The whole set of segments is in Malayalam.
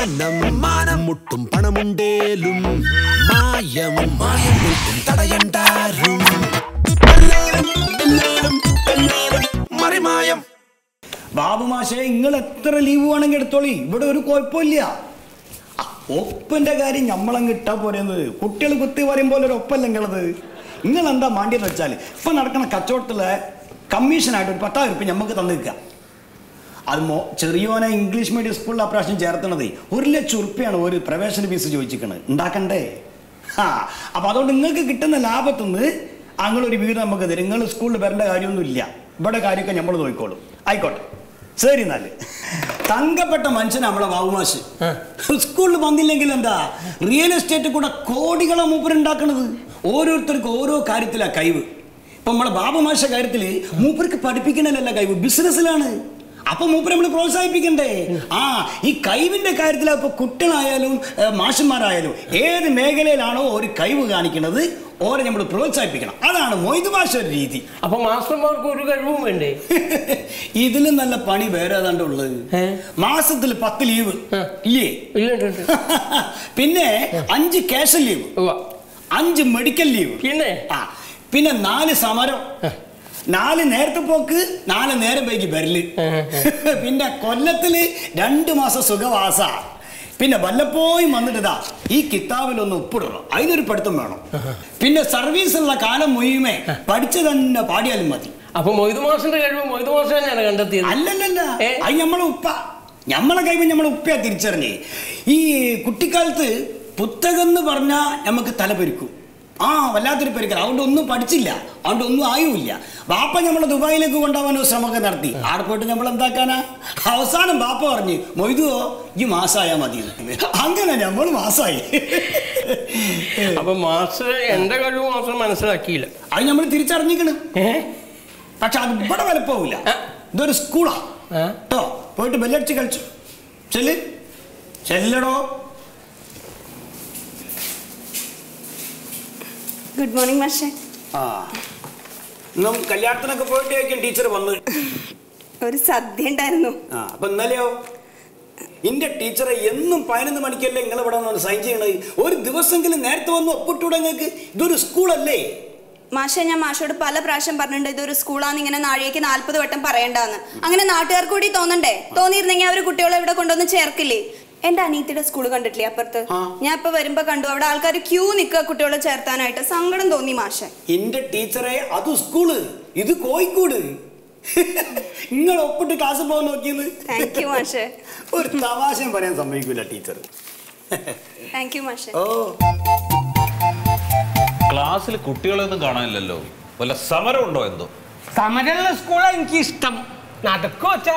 മാനം മാനം മുട്ടും പണമുണ്ടേലും മായം മായം മുട്ടും തടയണ്ടാരും എല്ലാരും എല്ലാരും എല്ലാരും മറിമായം ബാബു മാഷെ നിങ്ങൾ എത്ര ലീവ് വേണമെങ്കിൽ എടുത്തോളി ഇവിടെ ഒരു കുഴപ്പമില്ല ആ, ഒപ്പിന്റെ കാര്യം ഞമ്മളങ്ങ് ഇട്ടാ പോരുന്നത് കുട്ടികൾ കുത്തി പറയും പോലെ ഒരു ഒപ്പല്ല നിങ്ങളത് നിങ്ങൾ എന്താ മാണ്ടിയെന്ന് വെച്ചാൽ ഇപ്പൊ നടക്കുന്ന കച്ചവടത്തിലെ കമ്മീഷനായിട്ട് ഒരു പത്തായിരം ഉറുപ്പ് ഞമ്മക്ക് തന്നിരിക്കുക അത് മോ ചെറിയോനെ ഇംഗ്ലീഷ് മീഡിയം സ്കൂളിൽ അപ്രാവശ്യം ചേർത്തണത് ഒരു ലക്ഷം ഉറുപ്പ്യാണ് ഒരു പ്രവേശന ഫീസ് ചോദിച്ചിരിക്കണത് ഉണ്ടാക്കണ്ടേ ആ അപ്പൊ അതുകൊണ്ട് നിങ്ങൾക്ക് കിട്ടുന്ന ലാഭത്തുനിന്ന് അങ്ങനൊരു വീട് നമുക്ക് തരും നിങ്ങൾ സ്കൂളിൽ വരേണ്ട കാര്യമൊന്നുമില്ല ഇവിടെ കാര്യമൊക്കെ നമ്മൾ നോക്കിക്കോളും ആയിക്കോട്ടെ ശരി എന്നാല് തങ്കപ്പെട്ട മനുഷ്യനാ നമ്മളെ ബാബുമാഷ് സ്കൂളിൽ വന്നില്ലെങ്കിൽ എന്താ റിയൽ എസ്റ്റേറ്റ് കൂടെ കോടികളെ മൂപ്പരുണ്ടാക്കണത് ഓരോരുത്തർക്കും ഓരോ കാര്യത്തിലാ കഴിവ് ഇപ്പൊ നമ്മളെ ബാബുമാഷ കാര്യത്തില് മൂപ്പർക്ക് പഠിപ്പിക്കണല്ല കഴിവ് ബിസിനസ്സിലാണ് അപ്പൊ മൂപ്പര് നമ്മൾ പ്രോത്സാഹിപ്പിക്കണ്ടേ ആ ഈ കഴിവിന്റെ കാര്യത്തിൽ ഇപ്പൊ കുട്ടികളായാലും ഏ, മാഷന്മാരായാലും ഏത് മേഖലയിലാണോ ഒരു കഴിവ് കാണിക്കുന്നത് ഓരെ നമ്മൾ പ്രോത്സാഹിപ്പിക്കണം അതാണ് മൊയ്ത് ഭാഷ ഒരു രീതി അപ്പൊ മാസ്റ്റർമാർക്ക് ഒരു കഴിവും വേണ്ടേ ഇതിലും നല്ല പണി വേറെ ഏതാണ്ട് ഉള്ളത് ഏ? മാസത്തിൽ പത്ത് ലീവ് ആ. ഇല്ലേ ഇല്ല ഉണ്ട്, ഉണ്ട്. പിന്നെ അഞ്ച് ക്യാഷ് ലീവ് ഉവ്വ. അഞ്ച് മെഡിക്കൽ ലീവ് പിന്നെ ആ പിന്നെ നാല് സമരം നാല് നേരത്തെ പോക്ക് നാല് നേരം വൈകി വരല് പിന്നെ കൊല്ലത്തില് രണ്ട് മാസം സുഖവാസ പിന്നെ വല്ലപ്പോഴും വന്നിട്ടതാ ഈ കിതാബിലൊന്ന് ഒപ്പിടണം അതിനൊരു പഠിത്തം വേണം പിന്നെ സർവീസുള്ള കാലം മുഴുവേ പഠിച്ചു തന്നെ പാടിയാലും മതി അപ്പൊ മൊയ്തു മാഷിന്റെ കഴിവ് മൊയ്തു മാഷ് തന്നെയാണ് കണ്ടെത്തിയത് അല്ലല്ലല്ല ഏ? അത് നമ്മളെ ഉപ്പ നമ്മളെ കഴിവ് നമ്മളെ ഉപ്പയാ തിരിച്ചറിഞ്ഞേ ഈ കുട്ടിക്കാലത്ത് പുസ്തകം എന്ന് പറഞ്ഞാൽ നമുക്ക് തലപെരുക്കും ആ വല്ലാത്തൊരു പെരുക്കൽ അതുകൊണ്ട് ഒന്നും പഠിച്ചില്ല അതുകൊണ്ട് ഒന്നും ആയുമില്ല ബാപ്പ നമ്മളെ ദുബായിലേക്ക് കൊണ്ടുപോകാൻ ഒരു ശ്രമമൊക്കെ നടത്തി അവിടെ പോയിട്ട് നമ്മൾ എന്താക്കാനാ അവസാനം ബാപ്പ പറഞ്ഞു മൊയ്തുവോ ഈ മാസമായാൽ മതി എന്ന്." അങ്ങനെ നമ്മൾ മാസമായി അപ്പൊ മാസ്റ്റർ എന്റെ കഴിവ് മാത്രം മനസ്സിലാക്കിയില്ല അത് നമ്മൾ തിരിച്ചറിഞ്ഞിക്കണ് ഏ പക്ഷെ അത് ഇവിടെ വിലപ്പോവില്ല ഇതൊരു സ്കൂളാ ആ? കേട്ടോ പോയിട്ട് ബെല്ലടിച്ച് കളിച്ചു ചെല്ല് ചെല്ലടോ ഗുഡ് മോർണിംഗ് മാഷെ ആ ഇന്നും കല്യാണത്തിനൊക്കെ പോയിട്ടായിരിക്കും ടീച്ചർ വന്ന് ഒരു സദ്യ ഉണ്ടായിരുന്നു ആ അപ്പൊ ഇന്നലെയോ എന്റെ ടീച്ചറെ എന്നും പതിനൊന്ന് മണിക്കല്ലേ നിങ്ങൾ ഇവിടെ വന്ന് സൈൻ ചെയ്യണത് ഒരു ദിവസമെങ്കിലും നേരത്തെ വന്ന് ഒപ്പിട്ടൂടെ നിങ്ങൾക്ക് ഇതൊരു സ്കൂളല്ലേ മാഷെ ഞാൻ മാഷോട് പല പ്രാവശ്യം പറഞ്ഞിട്ടുണ്ട് ഇതൊരു സ്കൂളാന്ന് ഇങ്ങനെ നാഴികയ്ക്ക് നാല്പത് വട്ടം പറയണ്ടെന്ന് അങ്ങനെ നാട്ടുകാർക്ക് കൂടി തോന്നണ്ടേ തോന്നിയിരുന്നെങ്കിൽ അവര് കുട്ടികളെ ഇവിടെ കൊണ്ടുവന്ന് ചേർക്കില്ലേ എന്റെ അനീത്തിയുടെ സ്കൂൾ കണ്ടിട്ടില്ലേ അപ്പുറത്ത് ആ. ഞാൻ ഇപ്പൊ വരുമ്പോ കണ്ടു അവിടെ ആൾക്കാർ ക്യൂ നിൽക്കുക കുട്ടികളെ ചേർത്താനായിട്ട് സങ്കടം തോന്നി മാഷെ എന്റെ ടീച്ചറെ അത് സ്കൂള് ഇത് കോഴിക്കോട് നിങ്ങൾ ഒപ്പിട്ട് ക്ലാസ് പോകാൻ നോക്കിയത് താങ്ക് യു മാഷെ ഒരു തമാശയും പറയാൻ സമ്മതിക്കൂല ടീച്ചർ താങ്ക് യു മാഷെ ഓ ക്ലാസ്സിൽ കുട്ടികളൊന്നും കാണാനില്ലല്ലോ വല്ല സമരം ഉണ്ടോ എന്തോ സമരമുള്ള സ്കൂളാ എനിക്ക് ഇഷ്ടം നടക്കോ അച്ഛാ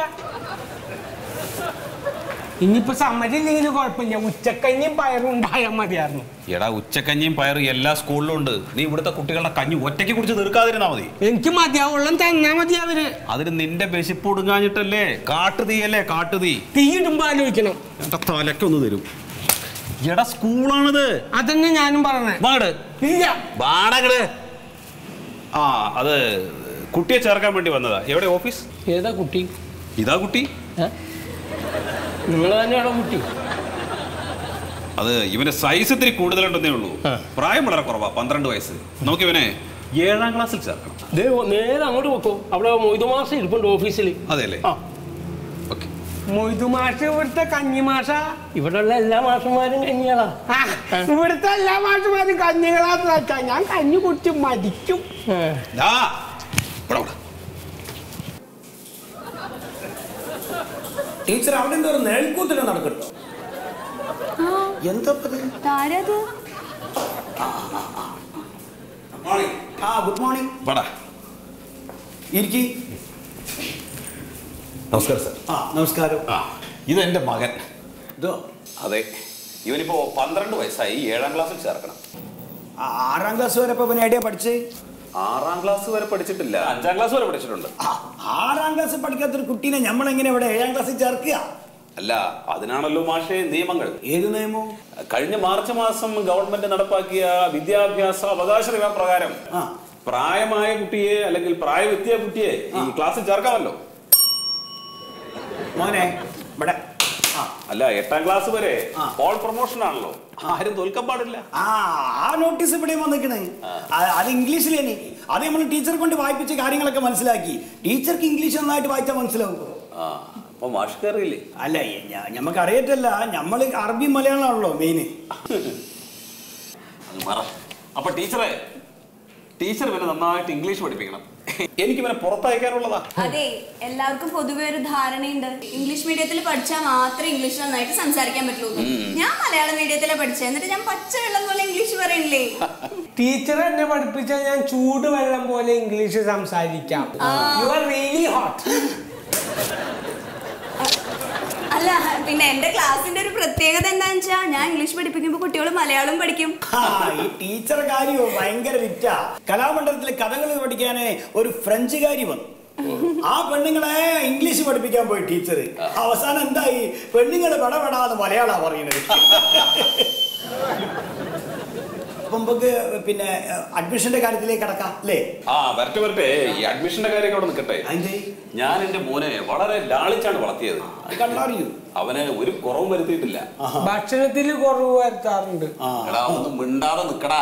ഇനിയിപ്പോ സമരമില്ലെങ്കിലും കുഴപ്പമില്ല ഉച്ചക്കഞ്ഞിയും പയറും ഉണ്ടായാൽ മതിയായിരുന്നു എടാ ഉച്ചക്കഞ്ഞിയും പയറും എല്ലാ സ്കൂളിലും ഉണ്ട് നീ ഇവിടുത്തെ കുട്ടികളുടെ കഞ്ഞി ഒറ്റയ്ക്ക് കുടിച്ച് തീർക്കാതിരുന്നാ മതി എനിക്ക് മതിയാവുള്ളം തന്നാ മതി അവര് അതിന് നിന്റെ വിശപ്പ് ഒടുങ്ങാഞ്ഞിട്ടല്ലേ കാട്ടുതീയല്ലേ കാട്ടുതീ തീ ഇടുമ്പോ ആലോചിക്കണം എന്റെ തലക്കൊന്ന് തരും എടാ സ്കൂളാണിത് അതന്നെ ഞാനും പറഞ്ഞേ വാട് ഇല്ല വാടകട് ആ അത് കുട്ടിയെ ചേർക്കാൻ വേണ്ടി വന്നതാ എവിടെ ഓഫീസ് ഏതാ കുട്ടി ഇതാ കുട്ടി നിങ്ങൾ തന്നെയാണോ കുട്ടി അത് ഇവന്റെ സൈസ് ഇത്തിരി കൂടുതലുണ്ടെന്നേ ഉള്ളൂ ആ. പ്രായം വളരെ കുറവാ പന്ത്രണ്ട് വയസ്സ് നമുക്ക് ഇവനെ ഏഴാം ക്ലാസ്സിൽ ചേർക്കണം ദേ നേരെ അങ്ങോട്ട് വെക്കോ അവിടെ മൊയ്തു മാസം ഇരിപ്പുണ്ട് ഓഫീസിൽ അതെല്ലേ ആ ഓക്കെ മൊയ്തു മാഷ ഇവിടുത്തെ കഞ്ഞി മാഷ ഇവിടെയുള്ള എല്ലാ മാഷന്മാരും കഞ്ഞികളാ ആ, ഇവിടുത്തെ എല്ലാ മാഷന്മാരും കഞ്ഞികളാന്ന് വെച്ചാ ഞാൻ കഞ്ഞി കുടിച്ച് മടിക്കും ആ. ദാ, ഇവിടെ വാ. ടീച്ചർ അവിടെ എന്തോ ഒരു നേൽക്കൂത്തിനെ നടക്കട്ടോ എന്താ ഇത്? ആരത് ആ ഗുഡ് മോർണിംഗ് വാടാ. ഇരിക്കി നമസ്കാരം സാർ ആ നമസ്കാരം ആ ഇത് എൻ്റെ മകൻ ഇതോ അതെ ഇവനിപ്പോ പന്ത്രണ്ട് വയസ്സായി ഏഴാം ക്ലാസ്സിൽ ചേർക്കണം ആ, ആറാം ക്ലാസ് വരെ ഇപ്പൊ പിന്നെ എവിടെയാ പഠിച്ചേ ആറാം ക്ലാസ് വരെ പഠിച്ചിട്ടില്ല അഞ്ചാം ക്ലാസ് വരെ പഠിച്ചിട്ടുണ്ട് ആ, ആറാം ക്ലാസ് പഠിക്കാത്തൊരു കുട്ടീനെ നമ്മൾ എങ്ങനെ ഇവിടെ ഏഴാം ക്ലാസ്സിൽ ചേർക്കുക അല്ല അതിനാണല്ലോ മാഷേ നിയമങ്ങൾ ഏത് നിയമോ കഴിഞ്ഞ മാർച്ച് മാസം ഗവൺമെന്റ് നടപ്പാക്കിയ വിദ്യാഭ്യാസ അവകാശ നിയമ പ്രകാരം ആ. പ്രായമായ കുട്ടിയെ അല്ലെങ്കിൽ പ്രായവ്യക്തിയ കുട്ടിയെ ഈ ക്ലാസ്സിൽ ചേർക്കാമല്ലോ മോനെ ഇവിടെ ആ അല്ല എട്ടാം ക്ലാസ് വരെ ആ. ഓൾ പ്രൊമോഷൻ ആണല്ലോ ആരും തോൽക്കാൻ പാടില്ല ആ ആ നോട്ടീസ് ഇവിടെയും വന്നിക്കണേ അത് ഇംഗ്ലീഷിലേനി അത് നമ്മൾ ടീച്ചറെ കൊണ്ട് വായിപ്പിച്ച കാര്യങ്ങളൊക്കെ മനസ്സിലാക്കി ടീച്ചർക്ക് ഇംഗ്ലീഷ് നന്നായിട്ട് വായിച്ചാൽ മനസ്സിലാവും ആ അപ്പൊ മാഷ് കയറിയില്ലേ അല്ല ഞമ്മക്ക് അറിയട്ടല്ല നമ്മൾ അറബി മലയാളമാണല്ലോ മെയിന് അത് മറ അപ്പൊ ടീച്ചറെ ടീച്ചർ ഇവനെ നന്നായിട്ട് ഇംഗ്ലീഷ് പഠിപ്പിക്കണം എനിക്ക് ഇവനെ പുറത്തയക്കാനുള്ളതാ അതെ എല്ലാവർക്കും പൊതുവെ ഒരു ധാരണയുണ്ട് ഇംഗ്ലീഷ് മീഡിയത്തിൽ പഠിച്ചാൽ മാത്രമേ ഇംഗ്ലീഷ് നന്നായിട്ട് സംസാരിക്കാൻ പറ്റുള്ളൂ ഞാൻ മലയാളം മീഡിയത്തിലെ പഠിച്ചത് എന്നിട്ട് ഞാൻ പച്ചവെള്ളം പോലെ ഇംഗ്ലീഷ് പറയണില്ലേ ടീച്ചർ എന്നെ പഠിപ്പിച്ചാൽ ഞാൻ ചൂട് വെള്ളം പോലെ ഇംഗ്ലീഷ് സംസാരിക്കാം യു ആർ റിയലി ഹോട്ട് അല്ല പിന്നെ എന്റെ ക്ലാസ്സിന്റെ ഒരു പ്രത്യേകത എന്താണെന്ന് വെച്ചാൽ ഞാൻ ഇംഗ്ലീഷ് പഠിപ്പിക്കുമ്പോൾ കുട്ടികൾ മലയാളം പഠിക്കും ആ, ഈ ടീച്ചർ കാര്യവും ഭയങ്കര വിറ്റ കലാമണ്ഡലത്തിലെ കഥകൾ പഠിക്കാന് ഒരു ഫ്രഞ്ചുകാരി വന്നു ആ പെണ്ണുങ്ങളെ ഇംഗ്ലീഷ് പഠിപ്പിക്കാൻ പോയി ടീച്ചർ അവസാനം എന്തായി പെണ്ണുങ്ങൾ പെടപെടാതെ മലയാളാ പറയുന്നത് അപ്പൊ നമുക്ക് പിന്നെ അഡ്മിഷന്റെ കാര്യത്തിലേക്ക് കടക്കാം അല്ലേ ആ വരട്ടെ വരട്ടെ ഈ അഡ്മിഷന്റെ കാര്യമൊക്കെ അവിടെ നിൽക്കട്ടെ അതിന്റെ ഞാൻ എന്റെ മോനെ വളരെ ലാളിച്ചാണ് വളർത്തിയത് അത് കണ്ടറിയൂ അവന് ഒരു കുറവും വരുത്തിയിട്ടില്ല ഭക്ഷണത്തിൽ കുറവ് വരുത്താറുണ്ട് ആ എടാ ഒന്ന് മിണ്ടാതെ നിക്കടാ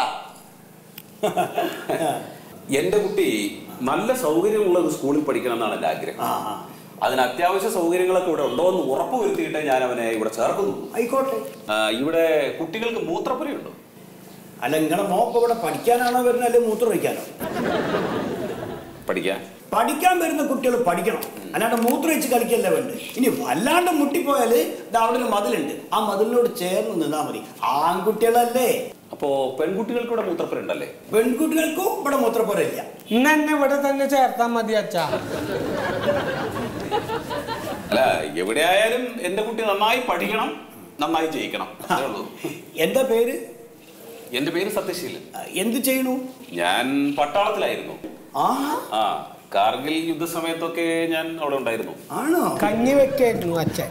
എന്റെ കുട്ടി നല്ല സൗകര്യമുള്ള ഒരു സ്കൂളിൽ പഠിക്കണം എന്നാണ് എന്റെ ആഗ്രഹം ആ ആ. അതിന് അത്യാവശ്യ സൗകര്യങ്ങളൊക്കെ ഇവിടെ ഉണ്ടോ എന്ന് ഉറപ്പ് വരുത്തിയിട്ടേ ഞാൻ അവനെ ഇവിടെ ചേർക്കുന്നു ആയിക്കോട്ടെ ആ, ഇവിടെ കുട്ടികൾക്ക് മൂത്രപ്പുരയുണ്ടോ അല്ല നിങ്ങളെ മോപ്പ് ഇവിടെ പഠിക്കാനാണോ വരുന്നത് അല്ലെങ്കിൽ മൂത്രം ഒഴിക്കാനോ പഠിക്കാൻ പഠിക്കാൻ വരുന്ന കുട്ടികൾ പഠിക്കണം അല്ലാണ്ട് മൂത്രം വെച്ച് കളിക്കല്ല വേണ്ട ഇനി വല്ലാണ്ട് മുട്ടിപ്പോയാൽ ദാ അവിടെ ഒരു മതിലുണ്ട് ആ മതിലിനോട് ചേർന്ന് നിന്നാ മതി ആൺകുട്ടികളല്ലേ അപ്പോ പെൺകുട്ടികൾക്ക് ഇവിടെ മൂത്രപ്പുര ഉണ്ടല്ലേ പെൺകുട്ടികൾക്കും ഇവിടെ മൂത്രപ്പുരയില്ല ഇന്ന് എന്നെ ഇവിടെ തന്നെ ചേർത്താൽ മതി അച്ഛാ അല്ല എവിടെയായാലും എന്റെ കുട്ടി നന്നായി പഠിക്കണം നന്നായി ജയിക്കണം അതേ ഉള്ളൂ എന്താ പേര് എന്റെ പേര് സത്യശീലൻ ആ, എന്ത് ചെയ്യണു ഞാൻ പട്ടാളത്തിലായിരുന്നു ആ ആ കാർഗിൽ യുദ്ധസമയത്തൊക്കെ ഞാൻ അവിടെ ഉണ്ടായിരുന്നു ആണോ കഞ്ഞി വെക്കായിരുന്നു അച്ഛൻ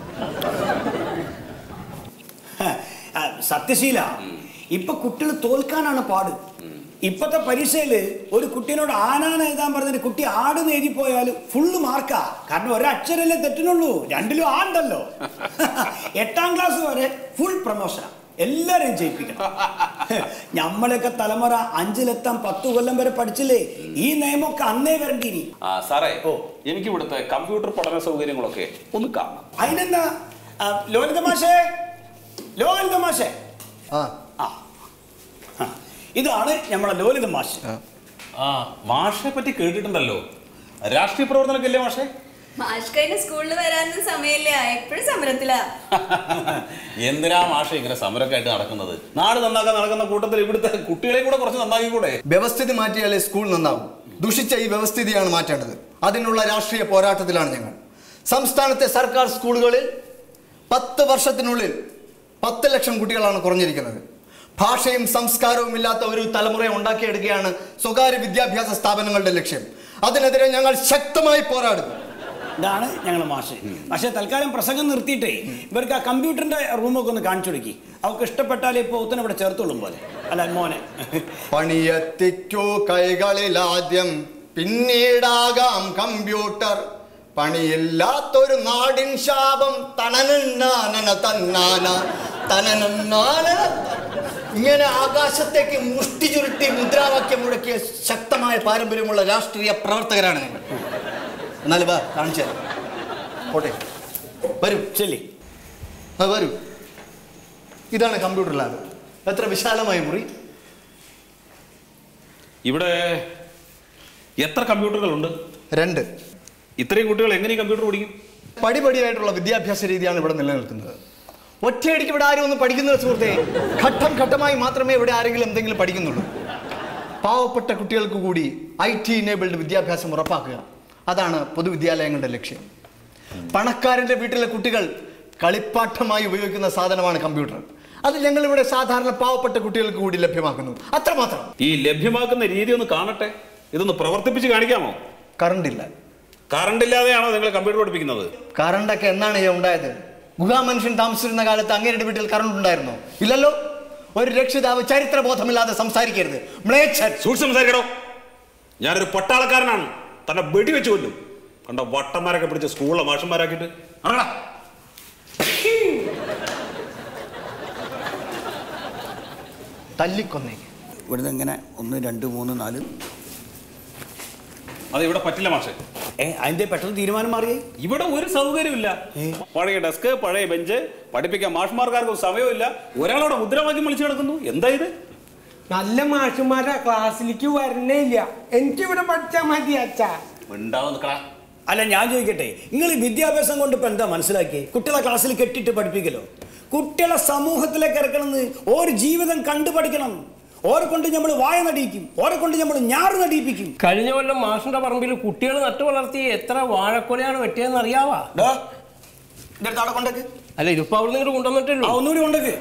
ഹ, ആ, സത്യശീല ഇപ്പൊ കുട്ടികൾ തോൽക്കാനാണ് പാട് ഇപ്പത്തെ പരീക്ഷയില് ഒരു കുട്ടീനോട് ആനാണ് എഴുതാൻ പറഞ്ഞിട്ട് കുട്ടി ആടുന്ന് എഴുതി പോയാൽ ഫുള്ള് മാർക്കാ കാരണം ഒരക്ഷരല്ലേ തെറ്റിനുള്ളൂ രണ്ടിലും ആണ്ടല്ലോ എട്ടാം ക്ലാസ് വരെ ഫുൾ പ്രമോഷൻ എല്ലാരെയും ജയിപ്പിക്കണം നമ്മളൊക്കെ തലമുറ അഞ്ചിലെത്താൻ പത്തു കൊല്ലം വരെ പഠിച്ചില്ലേ ഈ നിയമമൊക്കെ അന്നേ വരണ്ടി ഇനി ആ സാറേ ഓ. എനിക്ക് ഇവിടുത്തെ കമ്പ്യൂട്ടർ പഠന സൗകര്യങ്ങളൊക്കെ ഒന്ന് കാണണം അതിനെന്താ ആ, ലോലിത മാഷേ ലോലിത മാഷേ ആ ആ ആ. ഇതാണ് നമ്മളെ ലോലിത മാഷ് ആ മാഷെ പറ്റി കേട്ടിട്ടുണ്ടല്ലോ രാഷ്ട്രീയ പ്രവർത്തനമൊക്കെ മാഷെ മാഷ്കൈന് സ്കൂളിൽ വരാനൊന്നും സമയമില്ല എപ്പോഴും സമരത്തിലാ എന്തിനാ മാഷ ഇങ്ങനെ സമരമൊക്കെ ആയിട്ട് നടക്കുന്നത് നാട് നന്നാക്കാൻ നടക്കുന്ന കൂട്ടത്തിൽ ഇവിടുത്തെ കുട്ടികളെ കൂടെ കുറച്ച് നന്നാക്കി കൂടെ വ്യവസ്ഥിതി മാറ്റിയാലേ സ്കൂൾ നന്നാവും ദുഷിച്ച ഈ വ്യവസ്ഥിതിയാണ് മാറ്റേണ്ടത് അതിനുള്ള രാഷ്ട്രീയ പോരാട്ടത്തിലാണ് ഞങ്ങൾ സംസ്ഥാനത്തെ സർക്കാർ സ്കൂളുകളിൽ പത്ത് വർഷത്തിനുള്ളിൽ പത്ത് ലക്ഷം കുട്ടികളാണ് കുറഞ്ഞിരിക്കുന്നത് ഭാഷയും സംസ്കാരവും ഇല്ലാത്ത ഒരു തലമുറയെ ഉണ്ടാക്കിയെടുക്കുകയാണ് സ്വകാര്യ വിദ്യാഭ്യാസ സ്ഥാപനങ്ങളുടെ ലക്ഷ്യം അതിനെതിരെ ഞങ്ങൾ ശക്തമായി പോരാടും ഇതാണ് ഞങ്ങൾ മാഷ് പക്ഷേ തൽക്കാലം പ്രസംഗം നിർത്തിയിട്ടേ ഇവർക്ക് ആ കമ്പ്യൂട്ടറിന്റെ റൂമൊക്കെ ഒന്ന് കാണിച്ചു കൊടുക്കി അവർക്ക് ഇഷ്ടപ്പെട്ടാലേ ഇപ്പോൾ ഒത്തിനെ ഇവിടെ ചേർത്തോളും പോലെ അല്ല മോനെ പണിയെത്തിക്കൂ കൈകളിലാദ്യം പിന്നീടാകാം കമ്പ്യൂട്ടർ പണിയില്ലാത്തൊരു നാടിൻ ശാപം തണനന്നാനന തന്നാന തനനന്നാന ഇങ്ങനെ ആകാശത്തേക്ക് മുഷ്ടി ചുരുട്ടി മുദ്രാവാക്യം മുഴക്കിയ ശക്തമായ പാരമ്പര്യമുള്ള രാഷ്ട്രീയ പ്രവർത്തകരാണ് ഞങ്ങൾ എന്നാൽ വാ കാണിച്ചു തരാം പോട്ടെ വരൂ ചെല്ലി ആ വരൂ ഇതാണ് കമ്പ്യൂട്ടർ ലാബ് എത്ര വിശാലമായ മുറി ഇവിടെ എത്ര കമ്പ്യൂട്ടറുകളുണ്ട് രണ്ട് ഇത്രയും കുട്ടികൾ എങ്ങനെ ഈ കമ്പ്യൂട്ടർ പഠിക്കും പടിപടിയായിട്ടുള്ള വിദ്യാഭ്യാസ രീതിയാണ് ഇവിടെ നിലനിൽക്കുന്നത് ഒറ്റയടിക്ക് ഇവിടെ ആരും ഒന്നും പഠിക്കുന്നില്ല സുഹൃത്തെ ഘട്ടം ഘട്ടമായി മാത്രമേ ഇവിടെ ആരെങ്കിലും എന്തെങ്കിലും പഠിക്കുന്നുള്ളൂ പാവപ്പെട്ട കുട്ടികൾക്ക് കൂടി ഐ ടി ഇനേബിൾഡ് വിദ്യാഭ്യാസം ഉറപ്പാക്കുക അതാണ് പൊതുവിദ്യാലയങ്ങളുടെ ലക്ഷ്യം പണക്കാരൻ്റെ വീട്ടിലെ കുട്ടികൾ കളിപ്പാഠമായി ഉപയോഗിക്കുന്ന സാധനമാണ് കമ്പ്യൂട്ടർ അത് ഞങ്ങൾ ഇവിടെ സാധാരണ പാവപ്പെട്ട കുട്ടികൾക്ക് കൂടി ലഭ്യമാക്കുന്നു അത്രമാത്രം ഈ ലഭ്യമാക്കുന്ന രീതി ഒന്ന് കാണട്ടെ ഇതൊന്ന് പ്രവർത്തിപ്പിച്ച് കാണിക്കാമോ കറണ്ട് ഇല്ല കറണ്ട് ഇല്ലാതെയാണോ നിങ്ങൾ കമ്പ്യൂട്ടർ പഠിപ്പിക്കുന്നത് കറണ്ടൊക്കെ എന്നാണ് ഈ ഉണ്ടായത് ഗുഹാമനുഷ്യൻ താമസിച്ചിരുന്ന കാലത്ത് അങ്ങേരുടെ വീട്ടിൽ കറണ്ട് ഉണ്ടായിരുന്നോ ഇല്ലല്ലോ ഒരു രക്ഷിതാവ് ചരിത്രബോധമില്ലാതെ സംസാരിക്കരുത് മ്ലേച്ഛൻ സൂക്ഷിച്ച് സംസാരിക്കടോ ഞാനൊരു പട്ടാളക്കാരനാണ് തന്നെ വെടിവെച്ച് കൊല്ലും കണ്ട വട്ടന്മാരൊക്കെ പിടിച്ച് സ്കൂളിലെ മാഷന്മാരാക്കിയിട്ട് ഇറങ്ങടാ തല്ലിക്കൊന്നേക്ക് ഇവിടുന്ന് ഇങ്ങനെ ഒന്ന് രണ്ട് മൂന്ന് നാല് അത് ഇവിടെ പറ്റില്ല മാഷെ ഏ അതിന്റെ പെട്ടെന്ന് തീരുമാനം മാറിയേ ഇവിടെ ഒരു സൗകര്യമില്ല പഴയ ഡെസ്ക് പഴയ ബെഞ്ച് പഠിപ്പിക്കാൻ മാഷ്മാർക്കാർക്കും സമയമില്ല ഒരാളോടെ മുദ്രാവാക്യം വിളിച്ചു കിടക്കുന്നു എന്താ ഇത് നല്ല മാഷുമാരാ ക്ലാസ്സിലേക്ക് വരണേ ഇല്ല എനിക്കിവിടെ പഠിച്ചാ മതി അച്ഛാ മിണ്ടാതെ നിൽക്കടാ അല്ല ഞാൻ ചോദിക്കട്ടെ നിങ്ങൾ ഈ വിദ്യാഭ്യാസം കൊണ്ട് ഇപ്പൊ എന്താ മനസ്സിലാക്കി കുട്ടികളെ ക്ലാസ്സിൽ കെട്ടിട്ട് പഠിപ്പിക്കലോ കുട്ടികളെ സമൂഹത്തിലേക്ക് ഇറക്കണമെന്ന് ഒരു ജീവിതം കണ്ടു പഠിക്കണം ഓരെ കൊണ്ട് നമ്മൾ വായ നടിയിക്കും ഓരെ കൊണ്ട് നമ്മൾ ഞാറ് നടിയിപ്പിക്കും കഴിഞ്ഞ കൊല്ലം മാഷിന്റെ പറമ്പിൽ കുട്ടികൾ നട്ടു വളർത്തി എത്ര വാഴക്കൊലയാണ് വെട്ടിയതെന്ന് അറിയാവാ ഡോ, ഇതെടുത്ത് അവിടെ കൊണ്ടേക്ക് അല്ല ഇതിപ്പോ അവിടെ നിങ്ങൾ ആ കൊണ്ടുവന്നിട്ടുള്ളൂ ഒന്നുകൂടി കൊണ്ടേക്ക്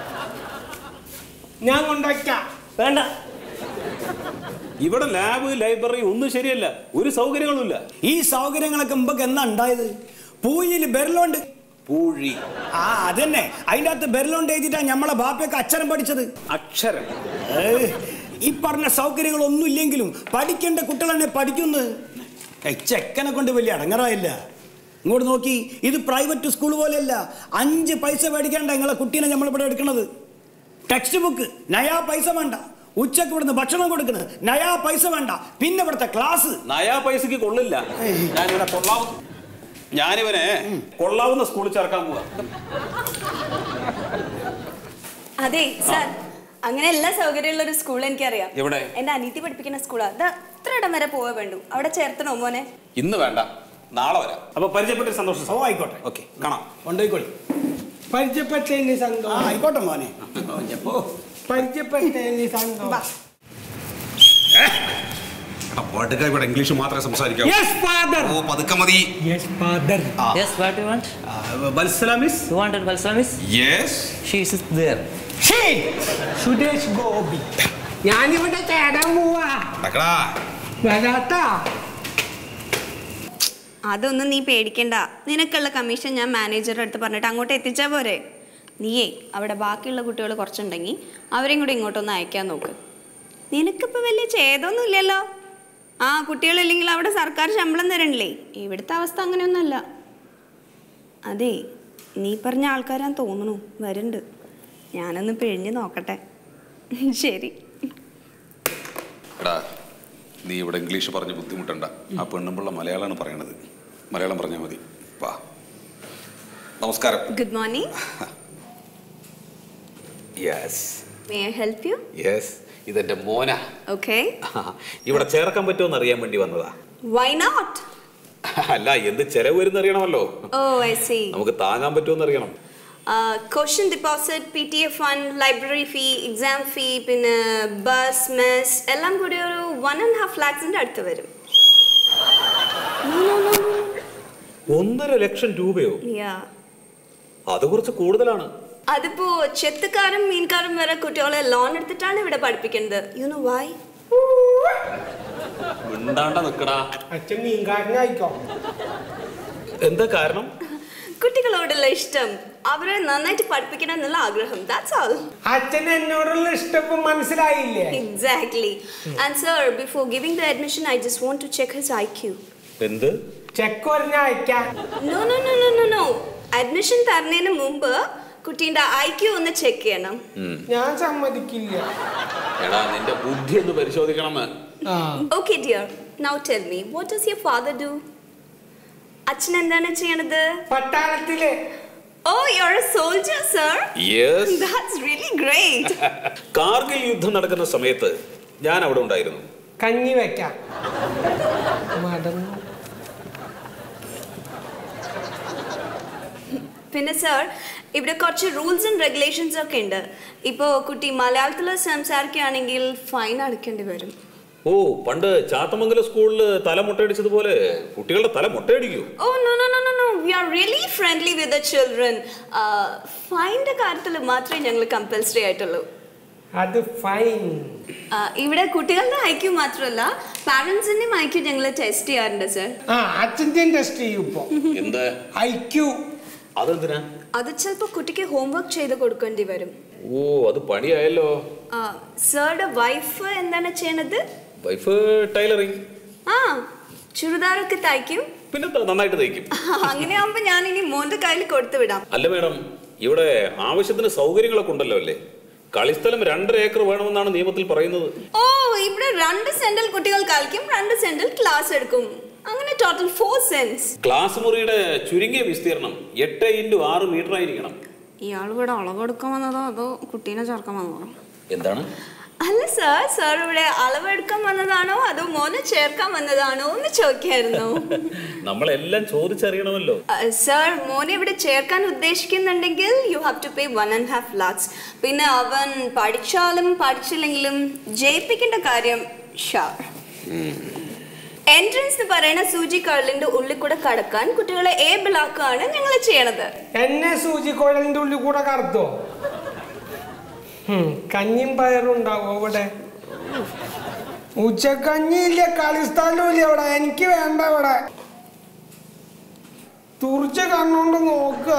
ഞാൻ കൊണ്ടാക്കാം വേണ്ട ഇവിടെ ലാബ് ലൈബ്രറി ഒന്നും ശരിയല്ല ഒരു സൗകര്യങ്ങളുമില്ല ഈ സൗകര്യങ്ങളൊക്കെ മുമ്പൊക്കെ എന്നാ ഉണ്ടായത് പൂയിൽ ബെരലോണ്ട് പൂഴി ആ അതന്നെ അതിൻ്റെ അകത്ത് ബെരലോണ്ട് എഴുതിയിട്ടാ നമ്മളെ ബാപ്പയൊക്കെ അക്ഷരം പഠിച്ചത് അക്ഷരം ഏയ്, ഈ പറഞ്ഞ സൗകര്യങ്ങളൊന്നും ഇല്ലെങ്കിലും പഠിക്കേണ്ട കുട്ടികൾ തന്നെ പഠിക്കുന്നു ഏയ്, ചെക്കനെ കൊണ്ട് വലിയ അടങ്ങറായില്ല ഇങ്ങോട്ട് നോക്കി ഇത് പ്രൈവറ്റ് സ്കൂൾ പോലെയല്ല അഞ്ച് പൈസ മേടിക്കാണ്ട നിങ്ങളെ കുട്ടീനെ നമ്മളിവിടെ എടുക്കണത് ടെക്സ്റ്റ് ബുക്ക് നയാ പൈസ വേണ്ട ഉച്ചക്ക് ഇവിടുന്ന് ഭക്ഷണം കൊടുക്കണത് നയാ പൈസ വേണ്ട പിന്നെ ഇവിടുത്തെ ക്ലാസ് നയാ പൈസക്ക് കൊള്ളില്ല ഞാനിവനെ കൊള്ളാവും ഞാനിവനെ കൊള്ളാവുന്ന സ്കൂളിൽ ചേർക്കാൻ പോവാ അതെ സാർ അങ്ങനെ എല്ലാ സൗകര്യമുള്ള ഒരു സ്കൂൾ എനിക്കറിയാം എവിടെ? എന്റെ അനീതി പഠിപ്പിക്കുന്ന സ്കൂളാ അത് അത്ര ഇടം വരെ പോവേ വേണ്ടു അവിടെ ചേർത്തണോ മോനെ ഇന്ന് വേണ്ട നാളെ വരാം അപ്പൊ പരിചയപ്പെട്ട സന്തോഷം ഓ ആയിക്കോട്ടെ ഓക്കെ കാണാം കൊണ്ടുപോയിക്കോളി പരിചയപ്പെട്ടതിന് ആ സന്തോഷം ആയിക്കോട്ടെ മോനെ എപ്പോ പരിചയപ്പെട്ടതിന് സന്തോഷം പടുക്ക ഇവിടെ ഇംഗ്ലീഷ് മാത്രമേ സംസാരിക്കാവൂ യെസ് ഫാദർ ഓ പതുക്കെ മതി yes father Yes, what do you want? Vatsala miss You wanted Balsamis? Yes She is there. Suresh Gopi ഞാനിവിടെ ചേരാൻ പോവാ നടക്കടാ വരാട്ടാ അതൊന്നും നീ പേടിക്കണ്ട നിനക്കുള്ള കമ്മീഷൻ ഞാൻ മാനേജറുടെ അടുത്ത് പറഞ്ഞിട്ട് അങ്ങോട്ട് എത്തിച്ചാ പോരെ നീയേ അവിടെ ബാക്കിയുള്ള കുട്ടികൾ കുറച്ചുണ്ടെങ്കിൽ അവരെയും കൂടി ഇങ്ങോട്ടൊന്ന് അയക്കാൻ നോക്ക് നിനക്കിപ്പോൾ വലിയ ഛേദമൊന്നും ഇല്ലല്ലോ ആ കുട്ടികളില്ലെങ്കിൽ അവിടെ സർക്കാർ ശമ്പളം തരണില്ലേ ഇവിടുത്തെ അവസ്ഥ അങ്ങനെയൊന്നുമല്ല അതെ നീ പറഞ്ഞ ആൾക്കാരാന്ന് തോന്നുന്നു വരുന്നുണ്ട് ഞാനൊന്ന് പിഴിഞ്ഞ് നോക്കട്ടെ ശരി എടാ നീ ഇവിടെ ഇംഗ്ലീഷ് പറഞ്ഞ് ബുദ്ധിമുട്ടണ്ട ആ പെണ്ണുമ്പുള്ള മലയാളമാണ് പറയണത് മലയാളം പറഞ്ഞാൽ മതി വാ നമസ്കാരം good morning yes may I help you yes ഇതെന്റെ മോന ഓക്കെ ഇവിടെ ചേർക്കാൻ പറ്റുമോ അറിയാൻ വേണ്ടി വന്നതാ വൈ നോട്ട് അല്ല എന്ത് ചെലവ് വരുന്ന അറിയണമല്ലോ ഓ ഐ സി നമുക്ക് താങ്ങാൻ പറ്റുമോ അറിയണം question deposit P T F fund library fee exam fee പിന്നെ ബസ് മെസ് എല്ലാം കൂടി ഒരു വൺ ആൻഡ് ഹാഫ് ലാക്സിന്റെ അടുത്ത് വരും ഒന്നര ലക്ഷം രൂപയോ Yeah. അത് കുറച്ച് കൂടുതലാണ് അതിപ്പോ ചെത്തുകാരും മീൻകാരും വരെ കുട്ടികളെ ലോൺ എടുത്തിട്ടാണ് ഇവിടെ പഠിപ്പിക്കുന്നത് യു നോ വൈ മിണ്ടാണ്ട നിക്കടാ അച്ഛൻ മീൻകാരനായിക്കോ എന്താ കാരണം കുട്ടികളോടുള്ള ഇഷ്ടം അവരെ നന്നായിട്ട് പഠിപ്പിക്കണം എന്നുള്ള ആഗ്രഹം ദാറ്റ്സ് ഓൾ അച്ഛൻ എന്നോടുള്ള ഇഷ്ടം ഇപ്പൊ മനസ്സിലായില്ലേ Exactly. And sir, before giving the admission, I just want to check his IQ. എന്ത് ചെക്ക് പറഞ്ഞ അയക്കാൻ No, no, no, no, no, no. Admission തരുന്നതിന് മുമ്പ് കുട്ടീൻ്റെ ഐ ക്യു ഒന്ന് ചെക്ക് ചെയ്യണം ഞാൻ സമ്മതിക്കില്ല എടാ നിന്റെ ബുദ്ധി ഒന്ന് പരിശോധിക്കണം ആ okay dear now tell me what does your father do അച്ഛൻ എന്താണ് ചെയ്യണത് പട്ടാളത്തില് ഓ your a soldier sir yes that's really great Kargil യുദ്ധം നടക്കുന്ന സമയത്ത് ഞാൻ അവിടെ ഉണ്ടായിരുന്നു കഞ്ഞി വെക്കാം മടങ്ങും പിന്നെ സർ ഇവിടെ കുറച്ച് റൂൾസ് ആൻഡ് റെഗുലേഷൻസ് ഒക്കെ ഉണ്ട് ഇപ്പോൾ കുട്ടി മലയാളത്തിൽ സംസാരിക്കുകയാണെങ്കിൽ ഫൈൻ അടയ്ക്കേണ്ടി വരും ഓ പണ്ട് ചാത്തമംഗലം സ്കൂളിൽ തല മുട്ടയടിച്ചതുപോലെ കുട്ടികളുടെ തല മുട്ടയടിക്കൂ ഓ no no no no no we are really friendly with the children ഫൈൻ്റെ കാര്യത്തിൽ മാത്രമേ ഞങ്ങൾ കമ്പൽസറി ആയിട്ടുള്ളൂ അത് ഫൈൻ ആ, ഇവിടെ കുട്ടികളുടെ ഐക്യു മാത്രമല്ല പാരൻസിൻ്റെയും ഐക്യു ഞങ്ങൾ ടെസ്റ്റ് ചെയ്യാറുണ്ട് സർ ആ അച്ഛൻ്റെ ടെസ്റ്റ് ചെയ്യും ഇപ്പൊ എന്ത് ഐക്യു അതെന്തിനാ അത് ചിലപ്പോൾ കുട്ടിക്ക് ഹോംവർക്ക് ചെയ്ത് കൊടുക്കേണ്ടി വരും ഓ അത് പണിയായല്ലോ സാറുടെ വൈഫ് എന്താണ് ചെയ്യണത് വൈഫ് ടൈലറിങ് ആ ചുരിദാറൊക്കെ തയ്ക്കും പിന്നെ ത- നന്നായിട്ട് തയ്ക്കും അങ്ങനെ ആവുമ്പോ ഞാൻ ഇനി മോന്റെ കയ്യിൽ കൊടുത്തു വിടാം അല്ല മേഡം ഇവിടെ ആവശ്യത്തിന് സൗകര്യങ്ങളൊക്കെ ഉണ്ടല്ലോ അല്ലേ കളിസ്ഥലം രണ്ടര ഏക്കർ വേണമെന്നാണ് നിയമത്തിൽ പറയുന്നത് ഓ ഇവിടെ രണ്ട് സെന്റിൽ കുട്ടികൾ കളിക്കും രണ്ട് സെന്റിൽ ക്ലാസ് എടുക്കും അങ്ങനെ ടോട്ടൽ ഫോർ സെൻസ് ക്ലാസ് മുറിയുടെ ചുരുങ്ങിയ വിസ്തീർണം എട്ട് ഇൻറ്റു ആറ് മീറ്റർ ആയിരിക്കണം ഇയാൾ ഇവിടെ അളവെടുക്കാൻ വന്നതോ അതോ കുട്ടീനെ ചേർക്കാൻ വന്നതോ എന്താണ് അല്ല സാർ സാർ ഇവിടെ അളവെടുക്കാൻ വന്നതാണോ അതോ മോനെ ചേർക്കാൻ വന്നതാണോ എന്ന് ചോദിക്കായിരുന്നു നമ്മളെല്ലാം ചോദിച്ചറിയണമല്ലോ സാർ മോനെ ഇവിടെ ചേർക്കാൻ ഉദ്ദേശിക്കുന്നുണ്ടെങ്കിൽ you have to pay one and half lakhs പിന്നെ അവൻ പഠിച്ചാലും പഠിച്ചില്ലെങ്കിലും ജയിപ്പിക്കേണ്ട കാര്യം ഷാർ എൻട്രൻസ് എന്ന് പറയുന്ന സൂചി കള്ളിന്റെ ഉള്ളിൽ കൂടെ കടക്കാൻ കുട്ടികളെ ഏബിൾ ആക്കുകയാണ് ഞങ്ങൾ ചെയ്യണത് എന്നെ സൂചിക്കോഴലിന്റെ ഉള്ളിൽ കൂടെ കറുത്തോ ഹും, കഞ്ഞിയും പയറും ഉണ്ടാവും അവിടെ ഉച്ചക്കഞ്ഞിയില്ല കളിസ്ഥലവും ഇല്ല അവിടെ എനിക്ക് വേണ്ട ഇവിടെ തുറച്ച കണ്ണുകൊണ്ട് നോക്കുക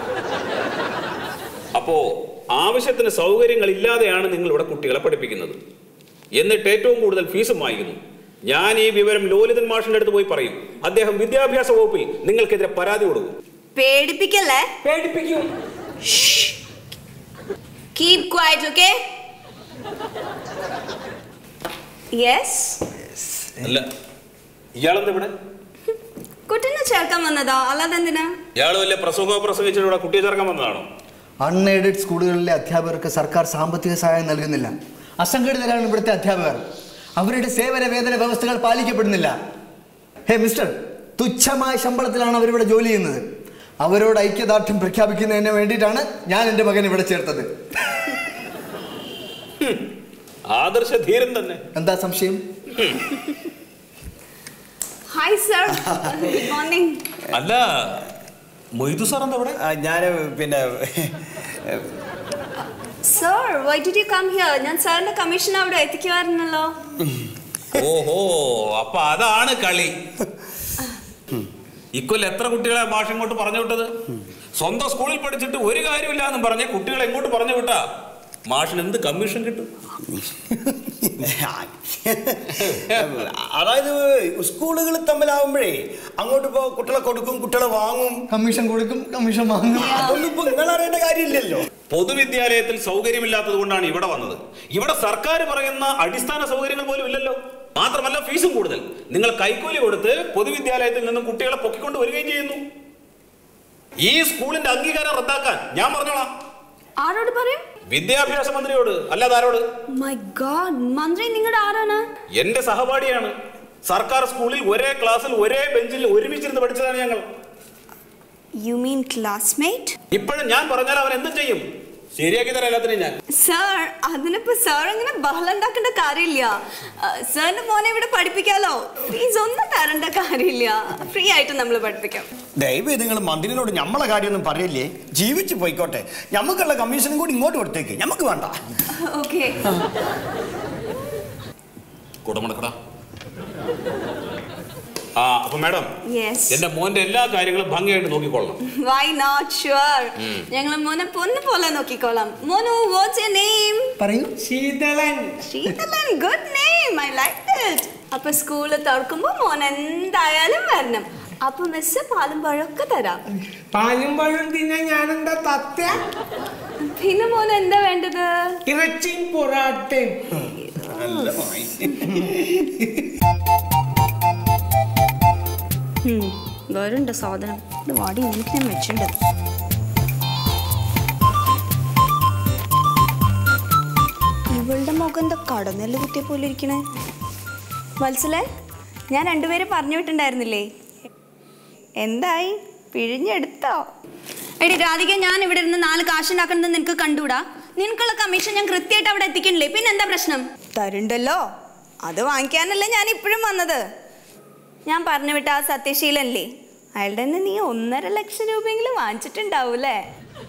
അപ്പോ ആവശ്യത്തിന് സൗകര്യങ്ങൾ ഇല്ലാതെയാണ് നിങ്ങൾ ഇവിടെ കുട്ടികളെ പഠിപ്പിക്കുന്നത് എന്നിട്ട് ഏറ്റവും കൂടുതൽ ഫീസും വാങ്ങിക്കുന്നു ഞാൻ ഈ വിവരം ലോലിതൻ മാഷിന്റെ അടുത്ത് പോയി പറയും അദ്ദേഹം വിദ്യാഭ്യാസ വകുപ്പിൽ നിങ്ങൾക്കെതിരെ പരാതി കൊടുക്കും പേടിപ്പിക്കല്ലേ പേടിപ്പിക്കും കീപ് ക്വയറ്റ് ഓക്കെ യെസ് അല്ല ഇയാളെന്താ ഇവിടെ കുട്ടീനെ ചേർക്കാൻ വന്നതാ അല്ലാതെ എന്തിനാ ഇയാൾ വല്ല പ്രസംഗമോ പ്രസംഗിച്ചിട്ട് ഇവിടെ കുട്ടിയെ ചേർക്കാൻ വന്നതാണോ അൺഎയ്ഡഡ് സ്കൂളുകളിലെ അധ്യാപകർക്ക് സർക്കാർ സാമ്പത്തിക സഹായം നൽകുന്നില്ല അസംഘടിതരാണ് ഇവിടുത്തെ അധ്യാപകർ അവരുടെ സേവന വേതന വ്യവസ്ഥകൾ പാലിക്കപ്പെടുന്നില്ല ഹേ മിസ്റ്റർ തുച്ഛമായ ശമ്പളത്തിലാണ് അവരിവിടെ ജോലി ചെയ്യുന്നത് അവരോട് ഐക്യദാർഢ്യം പ്രഖ്യാപിക്കുന്നതിന് വേണ്ടിയിട്ടാണ് ഞാൻ എൻ്റെ മകൻ ഇവിടെ ചേർത്തത് ആദർശ ധീരൻ തന്നെ എന്താ സംശയം ഹായ് സർ ഗുഡ് മോർണിംഗ് അല്ല മൊയ്തു സാർ എന്താ ഇവിടെ ഞാൻ പിന്നെ sir why did you come here ഞാൻ സാറിന്റെ കമ്മീഷൻ അവിടെ എത്തിക്കുമായിരുന്നല്ലോ ഓഹോ അപ്പൊ അതാണ് കളി ഇക്കൊല്ലം എത്ര കുട്ടികളെ ഭാഷ ഇങ്ങോട്ട് പറഞ്ഞു വിട്ടത് സ്വന്തം സ്കൂളിൽ പഠിച്ചിട്ട് ഒരു കാര്യമില്ല എന്നും പറഞ്ഞ് കുട്ടികളെ ഇങ്ങോട്ട് പറഞ്ഞു വിട്ടാ മാഷിന് എന്ത് കമ്മീഷൻ കിട്ടും അതായത് സ്കൂളുകൾ തമ്മിലാവുമ്പോഴേ അങ്ങോട്ട് ഇപ്പോ കുട്ടികളെ കൊടുക്കും കുട്ടികളെ വാങ്ങും കമ്മീഷൻ കൊടുക്കും കമ്മീഷൻ വാങ്ങും അതൊന്നും ഇപ്പൊ നിങ്ങൾ അറിയേണ്ട കാര്യമില്ലല്ലോ പൊതുവിദ്യാലയത്തിൽ സൗകര്യമില്ലാത്തത് കൊണ്ടാണ് ഇവിടെ വന്നത് ഇവിടെ സർക്കാർ പറയുന്ന അടിസ്ഥാന സൗകര്യങ്ങൾ പോലും ഇല്ലല്ലോ മാത്രമല്ല ഫീസും കൂടുതൽ നിങ്ങൾ കൈക്കൂലി കൊടുത്ത് പൊതുവിദ്യാലയത്തിൽ നിന്നും കുട്ടികളെ പൊക്കിക്കൊണ്ട് വരികയും ചെയ്യുന്നു ഈ സ്കൂളിന്റെ അംഗീകാരം റദ്ദാക്കാൻ ഞാൻ പറഞ്ഞോളാം ആരോട് പറയും വിദ്യാഭ്യാസ മന്ത്രിയോട് അല്ലാതെ ആരോട് മൈ ഗോഡ് മന്ത്രി നിങ്ങളുടെ ആരാണ് എന്റെ സഹപാഠിയാണ് സർക്കാർ സ്കൂളിൽ ഒരേ ക്ലാസ്സിൽ ഒരേ ബെഞ്ചിൽ ഒരുമിച്ചിരുന്ന് പഠിച്ചതാണ് ഞങ്ങൾ യു മീൻ ക്ലാസ്മേറ്റ് ഇപ്പോഴും ഞാൻ പറഞ്ഞാൽ അവൻ എന്തും ചെയ്യും ശരിയാക്കി തരാം എല്ലാത്തിനും ഞാൻ സാർ അതിനിപ്പോ സാർ അങ്ങനെ ബഹളം ഉണ്ടാക്കേണ്ട കാര്യമില്ല സാറിന്റെ മോനെ ഇവിടെ പഠിപ്പിക്കാലോ ഫീസ് ഒന്നും തരേണ്ട കാര്യമില്ല ഫ്രീ ആയിട്ട് നമ്മൾ പഠിപ്പിക്കാം ദയവ് നിങ്ങൾ മന്ത്രിനോട് നമ്മളെ കാര്യമൊന്നും പറയില്ലേ ജീവിച്ചു പോയിക്കോട്ടെ ഞമ്മക്കുള്ള കമ്മീഷനും കൂടി ഇങ്ങോട്ട് കൊടുത്തേക്ക് ഞമ്മക്ക് വേണ്ട ഓക്കെ കുടമുടക്കടാ ആ അപ്പൊ മാഡം യെസ് എന്റെ മോന്റെ എല്ലാ കാര്യങ്ങളും ഭംഗിയായിട്ട് നോക്കിക്കൊള്ളണം വൈ നോട്ട് ഷുവർ ഞങ്ങൾ മോനെ പൊന്നു പോലെ നോക്കിക്കോളാം മോനു വാട്ട്സ് യുവർ നെയിം പറയൂ Sheethalan Sheethalan good name I like it അപ്പൊ സ്കൂള് തുറക്കുമ്പോ മോൻ എന്തായാലും വരണം അപ്പൊ മിസ് പാലും പഴമൊക്കെ തരാം പാലും പഴം തിന്നാൻ ഞാനെന്താ തത്ത പിന്നെ മോൻ എന്താ വേണ്ടത് ഇറച്ചിയും പൊറാട്ടയും വേറുണ്ട് സാധനം ഇത് വാടി എനിക്ക് ഞാൻ വെച്ചിട്ടുണ്ട് ഇവളുടെ മുഖം എന്താ കടന്നെല്ല് കുത്തിയ പോലെ ഇരിക്കണേ വത്സലെ ഞാൻ രണ്ടുപേരെ പറഞ്ഞു വിട്ടുണ്ടായിരുന്നില്ലേ എന്തായി പിഴിഞ്ഞെടുത്തോ എടി രാധിക ഞാൻ ഇവിടെ ഇരുന്ന് നാല് കാശുണ്ടാക്കുന്നത് നിനക്ക് കണ്ടുകൂടാ നിനക്കുള്ള കമ്മീഷൻ ഞാൻ കൃത്യമായിട്ട് അവിടെ എത്തിക്കണില്ലേ പിന്നെ എന്താ പ്രശ്നം തരുണ്ടല്ലോ അത് വാങ്ങിക്കാനല്ലേ ഞാൻ ഇപ്പോഴും വന്നത് ഞാൻ പറഞ്ഞു വിട്ട ആ സത്യശീലല്ലേ അയാളുടെ നിന്ന് നീ ഒന്നര ലക്ഷം രൂപയെങ്കിലും വാങ്ങിച്ചിട്ടുണ്ടാവൂലേ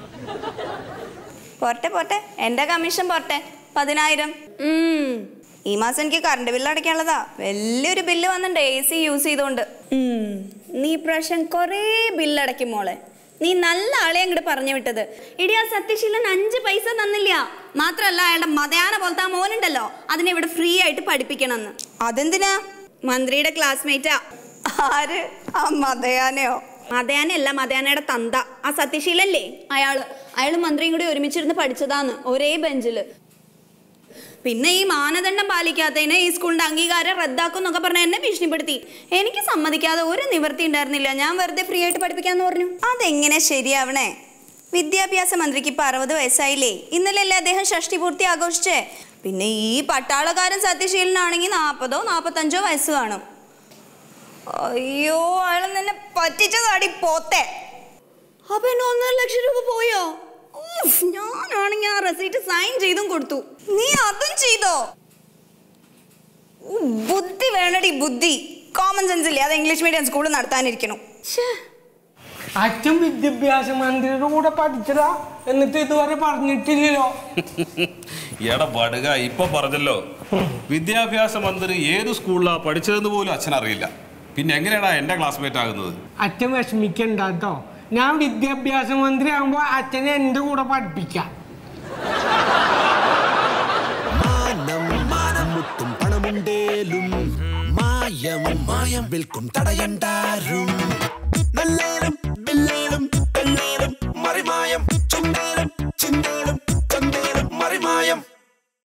പോട്ടെ പോട്ടെ എൻ്റെ കമ്മീഷൻ പോട്ടെ പതിനായിരം ഉം. ഈ മാസം എനിക്ക് കറണ്ട് ബില്ല് അടയ്ക്കാനുള്ളതാ വലിയൊരു ബില്ല് വന്നിട്ടുണ്ട് എ സി യൂസ് ചെയ്തോണ്ട് ഉം. നീ പ്രാവശ്യം കുറേ ബില്ല് അടയ്ക്കും മോളെ നീ നല്ല ആളെ അങ്ങോട്ട് പറഞ്ഞു വിട്ടത് ഇടി ആ സത്യശീലൻ അഞ്ച് പൈസ തന്നില്ല മാത്രല്ല അയാളുടെ മതയാന പോലത്തെ ആ മോനുണ്ടല്ലോ അതിനെ ഇവിടെ ഫ്രീ ആയിട്ട് പഠിപ്പിക്കണമെന്ന് അതെന്തിനാ മന്ത്രിയുടെ ക്ലാസ്മേറ്റാ ആര് ആ മതയാനയോ മതയാനല്ല മതയാനയുടെ തന്ത ആ സത്യശീലല്ലേ അയാള് അയാള് മന്ത്രിയും കൂടി ഒരുമിച്ചിരുന്ന് പഠിച്ചതാന്ന് ഒരേ ബെഞ്ചില് പിന്നെ ഈ മാനദണ്ഡം പാലിക്കാത്തതിന് ഈ സ്കൂളിന്റെ അംഗീകാരം റദ്ദാക്കും എന്നൊക്കെ പറഞ്ഞ എന്നെ ഭീഷണിപ്പെടുത്തി എനിക്ക് സമ്മതിക്കാതെ ഒരു നിവൃത്തി ഉണ്ടായിരുന്നില്ല ഞാൻ വെറുതെ ഫ്രീ ആയിട്ട് പഠിപ്പിക്കാന്ന് പറഞ്ഞു അതെങ്ങനെ ശരിയാവണേ വിദ്യാഭ്യാസ മന്ത്രിക്ക് ഇപ്പൊ അറുപത് വയസ്സായില്ലേ ഇന്നലെയല്ലേ അദ്ദേഹം ഷഷ്ടി പൂർത്തി ആഘോഷിച്ചേ പിന്നെ ഈ പട്ടാളക്കാരൻ സത്യശീലനാണെങ്കിൽ നാൽപ്പതോ നാൽപ്പത്തഞ്ചോ വയസ്സ് കാണും അയ്യോ അയാൾ നിന്നെ പറ്റിച്ചതാടി പോത്തെ അപ്പൊ എന്നെ ഒന്നര ലക്ഷം രൂപ പോയോ ഉഫ്, ഞാനാണെങ്കിൽ ആ റെസീറ്റ് സൈൻ ചെയ്തും കൊടുത്തു നീ അതും ചെയ്തോ ഉ, ബുദ്ധി വേണടി ബുദ്ധി കോമൺ സെൻസ് ഇല്ലേ അത് ഇംഗ്ലീഷ് മീഡിയം സ്കൂളിൽ നടത്താനിരിക്കണം ഛേ അച്ഛൻ വിദ്യാഭ്യാസ മന്ത്രിയുടെ കൂടെ പഠിച്ചതാ എന്നിട്ട് ഇതുവരെ പറഞ്ഞിട്ടില്ലല്ലോ എടാ പടുക ഇപ്പൊ പറഞ്ഞല്ലോ വിദ്യാഭ്യാസ മന്ത്രി ഏത് സ്കൂളിലാ പഠിച്ചതെന്ന് പോലും അച്ഛൻ അറിയില്ല പിന്നെ എങ്ങനെയാടാ എന്റെ ക്ലാസ്മേറ്റ് ആകുന്നത് അച്ഛൻ വിഷമിക്കണ്ട കേട്ടോ ഞാൻ വിദ്യാഭ്യാസ മന്ത്രി ആകുമ്പോ അച്ഛനെ എന്റെ കൂടെ പഠിപ്പിക്കാം മാനം മാനം മുട്ടും പണമുണ്ടേലും മായം മായം വിൽക്കും തടയണ്ടാരും നല്ലേലും